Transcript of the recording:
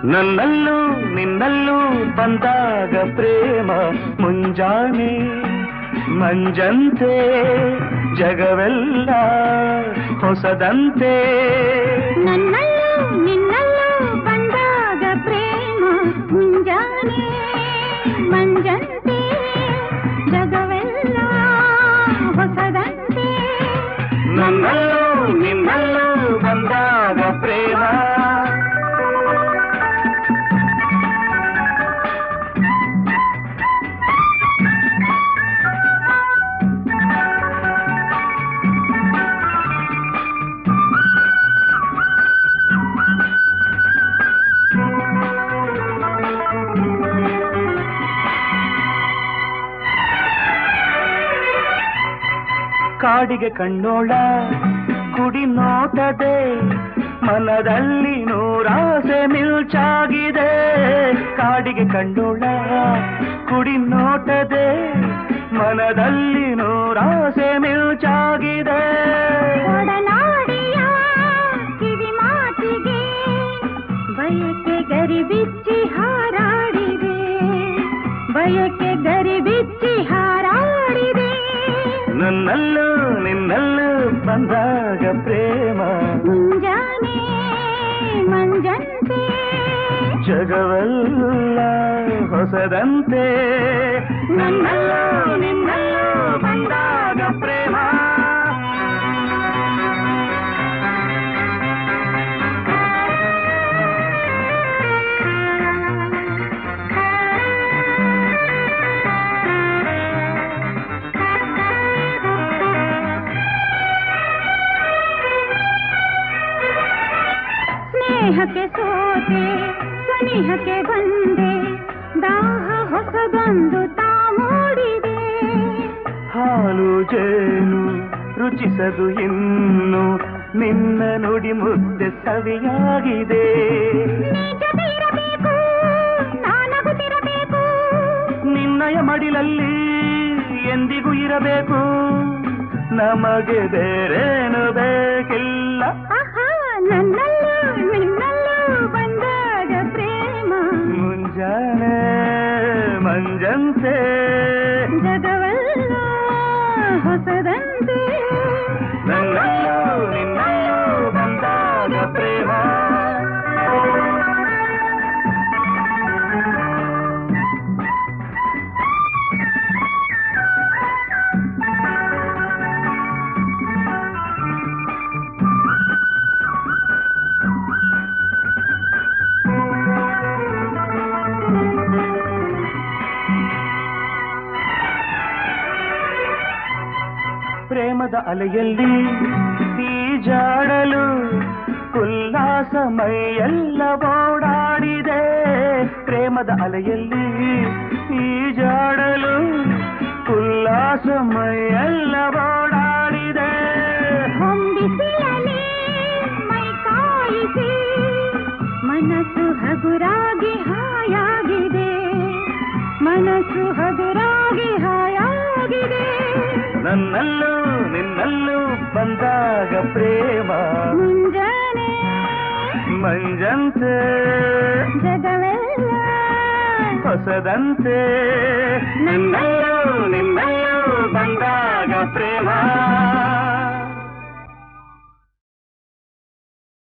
ನನ್ನಲ್ಲೂ ನಿನ್ನಲ್ಲೂ ಬಂದಾಗ ಪ್ರೇಮ ಮುಂಜಾನೆ ಮಂಜಂತೆ ಜಗವೆಲ್ಲ ಹೊಸದಂತೆ ನನ್ನಲ್ಲೂ ನಿನ್ನಲ್ಲೂ ಬಂದಾಗ ಪ್ರೇಮ ಮುಂಜಾನೆ ಮಂಜಂತೆ ಜಗವೆಲ್ಲ ಹೊಸದಂತೆ ನನ್ನಲ್ಲೂ ನಿನ್ನಲ್ಲೂ ಬಂದಾಗ ಪ್ರೇಮ ಕಾಡಿಗೆ ಕಣ್ಣೋಳ ಕುಡಿ ನೋಟದೆ ಮನದಲ್ಲಿ ನೂರಾಸೆ ಮಿಲ್ಚಾಗಿದೆ ಕಾಡಿಗೆ ಕಣ್ಣೋಳ ಕುಡಿ ನೋಟದೆ ಮನದಲ್ಲಿ ನೂರಾಸೆ ಮಿಲ್ಚಾಗಿದೆ ಒಡನಾಡಿಯ ಕಿವಿ ಮಾತಿಗೆ ಬಯಕೆ ಗರಿ ಬಿಚ್ಚಿ ಹಾರಾಡಿದೆ ಬಯಕೆ ಗರಿ ಬಿಚ್ಚಿ ಹಾರಾಡಿದೆ ನನ್ನಲ್ಲೂ ನಿನ್ನಲ್ಲೂ ಬಂದಾಗ ಪ್ರೇಮ ಮುಂಜಾನೆ ಮಂಜಂತೆ ಜಗವೆಲ್ಲ ಹೊಸದಂತೆ ನನ್ನಲ್ಲೂ ನಿನ್ನಲ್ಲೂ ಬಂದಾಗ ಪ್ರೇಮ ಸ್ನೇಹಕ್ಕೆ ಸೋತೆ ಸನಿಹಕ್ಕೆ ಬಂದೆ ದಾಹ ಹೊಸದೊಂದು ತಾ ಮೂಡಿದೆ ಹಾಲು ಜೇನು ರುಚಿಸದು ಇನ್ನು ನಿನ್ನ ನುಡಿ ಮುದ್ದೆ ಸವಿಯಾಗಿದೆ ನೀ ಜೊತೆ ಇರಬೇಕು ನಾನಗುತ್ತಿರಬೇಕು ನಿನ್ನಯ ಮಡಿಲಲ್ಲಿ ಎಂದಿಗೂ ಇರಬೇಕು ನಮಗೆ ಬೇರೇನು ಬೇಕಿಲ್ಲ ಆಹಾ ನನ್ನಲ್ಲೂ ನಿನ್ನಲ್ಲೂ ಬಂದಾಗ ಪ್ರೇಮ ಮುಂಜಾನೆ ಮಂಜಂತೆ ಜಗವೆಲ್ಲ ಹೊಸದಂತೆ ನನ್ನಲ್ಲೂ ನಿನ್ನಲ್ಲೂ ಬಂದಾಗ ಪ್ರೇಮ ಪ್ರೇಮದ ಅಲೆಯಲ್ಲಿ ಈಜಾಡಲು ಉಲ್ಲಾಸ ಮೈಯೆಲ್ಲ ಓಡಾಡಿದೆ ಪ್ರೇಮದ ಅಲೆಯಲ್ಲಿ ಈಜಾಡಲು ಉಲ್ಲಾಸ ಮೈಯೆಲ್ಲ ಓಡಾಡಿದೆ ಹೊಂಬಿಸಿಯಲಿ ಮೈ ಕಾಯಿಸಿ ಮನಸ್ಸು ಹಗುರಾಗಿ ಹಾಯಾಗಿದೆ ಮನಸ್ಸು ಹಗುರಾಗಿ ಹಾಯಾಗಿದೆ ನನ್ನಲ್ಲೂ ನಿನ್ನಲ್ಲೂ ಬಂದಾಗ ಪ್ರೇಮ ಮುಂಜಾನೆ ಮಂಜಂತೆ ಜಗವೆಲ್ಲ ಹೊಸದಂತೆ ನನ್ನಲ್ಲೂ ನಿನ್ನಲ್ಲೂ